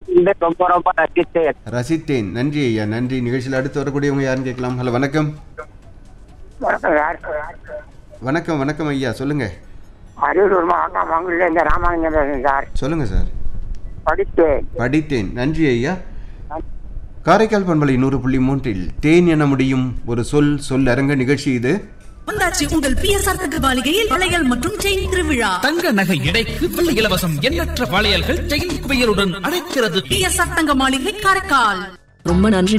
வந்து ரொம்ப ரொம்ப ரசித்தேன் ரசித்தேன் நன்றி ஐயா நன்றி நிகழ்ச்சியில் அடுத்து வரக்கூடியவங்க யாருன்னு கேட்கலாம் ஹலோ வணக்கம் வணக்கம் சார் வணக்கம் வணக்கம் ஐயா சொல்லுங்க அரியலூர் மாவட்டம் மங்களூர்ல இந்த ராமானுஜன் பேசுறேன் சார் சொல்லுங்க சார் படித்தேன் படித்தேன் நன்றி ஐயா காரைக்கால் பண்பலை நூறு புள்ளி மூன்றில் தேன் என முடியும் ஒரு சொல் சொல் அரங்க நிகழ்ச்சி இது வந்தாச்சு உங்கள் பிஎஸ்ஆர் தகவலிகையில் வளையல் மற்றும் செயின் திருவிழா தங்க நகை எடைக்கு வெள்ளி இலவசம் எண்ணற்ற வளையல்கள் செயின் குவையலுடன் அழைக்கிறது பிஎஸ்ஆர் தங்க மாளிகை காரைக்கால் ரொம்ப நன்றி